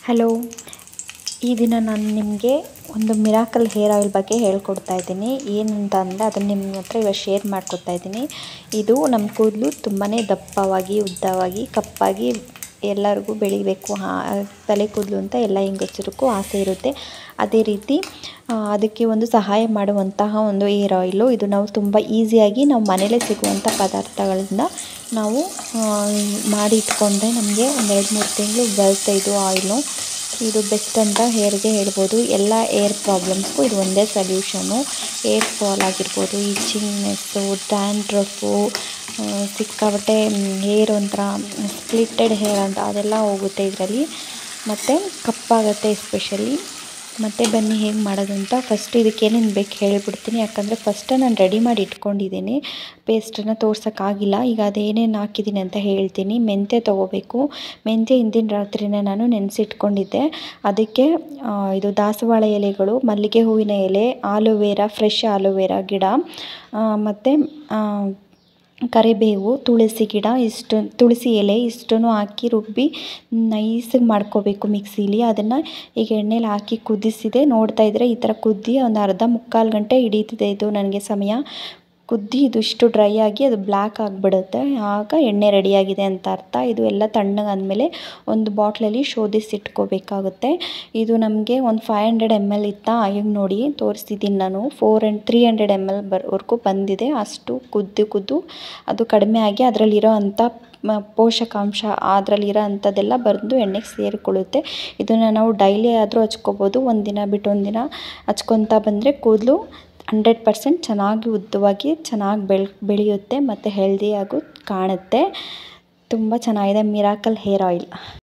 hello ಈ ದಿನ ನಾನು ನಿಮಗೆ ಒಂದು ಮಿರಾಕಲ್ ಹೇರ್ ಆಯಿಲ್ ಬಗ್ಗೆ ಹೇಳ್ಕೊಡ್ತಾ ಇದ್ದೀನಿ ಏನಂತ ಅಂದರೆ ಅದನ್ನು ನಿಮ್ಮ ಹತ್ರ ಇವಾಗ ಶೇರ್ ಮಾಡ್ಕೊತಾ ಇದ್ದೀನಿ ಇದು ನಮ್ಮ ಕೂದಲು ತುಂಬಾ ದಪ್ಪವಾಗಿ ಉದ್ದವಾಗಿ ಕಪ್ಪಾಗಿ ಎಲ್ಲರಿಗೂ ಬೆಳಿಬೇಕು ತಲೆ ಕೂದಲು ಅಂತ ಎಲ್ಲ ಹೆಂಗಸರಿಗೂ ಆಸೆ ಇರುತ್ತೆ ಅದೇ ರೀತಿ ಅದಕ್ಕೆ ಒಂದು ಸಹಾಯ ಮಾಡುವಂತಹ ಒಂದು ಏರ್ ಆಯಿಲು ಇದು ನಾವು ತುಂಬ ಈಸಿಯಾಗಿ ನಾವು ಮನೇಲೇ ಸಿಗುವಂಥ ಪದಾರ್ಥಗಳಿಂದ ನಾವು ಮಾಡಿ ಇಟ್ಕೊಂಡ್ರೆ ನಮಗೆ ಒಂದು ಎರಡು ಮೂರು ತಿಂಗಳು ಬರುತ್ತೆ ಇದು ಆಯಿಲು ಇದು ಬೆಸ್ಟ್ ಅಂತ ಹೇರ್ಗೆ ಹೇಳ್ಬೋದು ಎಲ್ಲ ಏರ್ ಪ್ರಾಬ್ಲಮ್ಸ್ಗೂ ಇದು ಒಂದೇ ಸೊಲ್ಯೂಷನು ಏರ್ ಫಾಲ್ ಆಗಿರ್ಬೋದು ಇಚಿಂಗ್ನೆಸ್ಸು ಡ್ಯಾಂಡ್ರಫು ಸಿಕ್ಕಾಪಟ್ಟೆ ಹೇರ್ ಒಂಥರ ಸ್ಪ್ಲಿಟೆಡ್ ಹೇರ್ ಅಂತ ಅದೆಲ್ಲ ಹೋಗುತ್ತೆ ಇದರಲ್ಲಿ ಮತ್ತು ಕಪ್ಪಾಗುತ್ತೆ ಎಸ್ಪೆಷಲಿ ಮತ್ತು ಬನ್ನಿ ಹೇಗೆ ಮಾಡೋದು ಅಂತ ಫಸ್ಟ್ ಇದಕ್ಕೆ ಏನೇನು ಬೇಕು ಹೇಳಿಬಿಡ್ತೀನಿ ಯಾಕಂದರೆ ಫಸ್ಟೇ ನಾನು ರೆಡಿ ಮಾಡಿ ಇಟ್ಕೊಂಡಿದ್ದೀನಿ ಪೇಸ್ಟನ್ನು ತೋರ್ಸೋಕ್ಕಾಗಿಲ್ಲ ಈಗ ಅದೇನೇನು ಹಾಕಿದ್ದೀನಿ ಅಂತ ಹೇಳ್ತೀನಿ ಮೆಂತ್ಯ ತೊಗೋಬೇಕು ಮೆಂತ್ಯ ಹಿಂದಿನ ರಾತ್ರಿನೇ ನಾನು ನೆನೆಸಿಟ್ಕೊಂಡಿದ್ದೆ ಅದಕ್ಕೆ ಇದು ದಾಸವಾಳ ಎಲೆಗಳು ಮಲ್ಲಿಗೆ ಹೂವಿನ ಎಲೆ ಆಲೋವೆರಾ ಫ್ರೆಶ್ ಆಲೋವೆರಾ ಗಿಡ ಮತ್ತು ಕರಿಬೇವು ತುಳಸಿ ಗಿಡ ಇಷ್ಟು ತುಳಸಿ ಎಲೆ ಇಷ್ಟನ್ನು ಹಾಕಿ ರುಬ್ಬಿ ನೈಸಾಗಿ ಮಾಡ್ಕೋಬೇಕು ಮಿಕ್ಸೀಲಿ ಅದನ್ನು ಈಗ ಎಣ್ಣೆಲಿ ಹಾಕಿ ಕುದಿಸಿದೆ ನೋಡ್ತಾ ಇದ್ದರೆ ಈ ಥರ ಕುದ್ದು ಒಂದು ಅರ್ಧ ಮುಕ್ಕಾಲು ಗಂಟೆ ಹಿಡಿತಿದೆ ಇದು ನನಗೆ ಸಮಯ ಕುದ್ದು ಇದು ಇಷ್ಟು ಡ್ರೈ ಆಗಿ ಅದು ಬ್ಲ್ಯಾಕ್ ಆಗಿಬಿಡುತ್ತೆ ಆಗ ಎಣ್ಣೆ ರೆಡಿಯಾಗಿದೆ ಅಂತ ಅರ್ಥ ಇದು ಎಲ್ಲ ತಣ್ಣಗಾದಮೇಲೆ ಒಂದು ಬಾಟ್ಲಲ್ಲಿ ಶೋಧಿಸಿ ಇಟ್ಕೋಬೇಕಾಗುತ್ತೆ ಇದು ನಮಗೆ ಒಂದು ಫೈವ್ ಹಂಡ್ರೆಡ್ ಎಮ್ ಎಲ್ ಇತ್ತಾ ಈಗ ನೋಡಿ ತೋರಿಸ್ತಿದ್ದೀನಿ ನಾನು four and three hundred M L ಬರೋವರೆಗೂ ಬಂದಿದೆ ಅಷ್ಟು ಕುದ್ದು ಕುದ್ದು ಅದು ಕಡಿಮೆ ಆಗಿ ಅದರಲ್ಲಿರೋ ಅಂಥ ಪೋಷಕಾಂಶ ಅದರಲ್ಲಿರೋ ಅಂಥದ್ದೆಲ್ಲ ಬಂದು ಎಣ್ಣೆಗೆ ಸೇರಿಕೊಳ್ಳುತ್ತೆ ಇದನ್ನು ನಾವು ಡೈಲಿ ಆದರೂ ಹಚ್ಕೋಬೋದು ಒಂದು ದಿನ ಬಿಟ್ಟು ಒಂದು ದಿನ ಹಚ್ಕೊತಾ ಬಂದರೆ ಕೂದಲು ಹಂಡ್ರೆಡ್ ಪರ್ಸೆಂಟ್ ಚೆನ್ನಾಗಿ ಉದ್ದವಾಗಿ ಚೆನ್ನಾಗಿ ಬೆಳೆ ಬೆಳೆಯುತ್ತೆ ಮತ್ತು ಹೆಲ್ದಿಯಾಗೂ ಕಾಣುತ್ತೆ ತುಂಬ ಚೆನ್ನಾಗಿದೆ ಮಿರಾಕಲ್ ಹೇರ್ ಆಯಿಲ್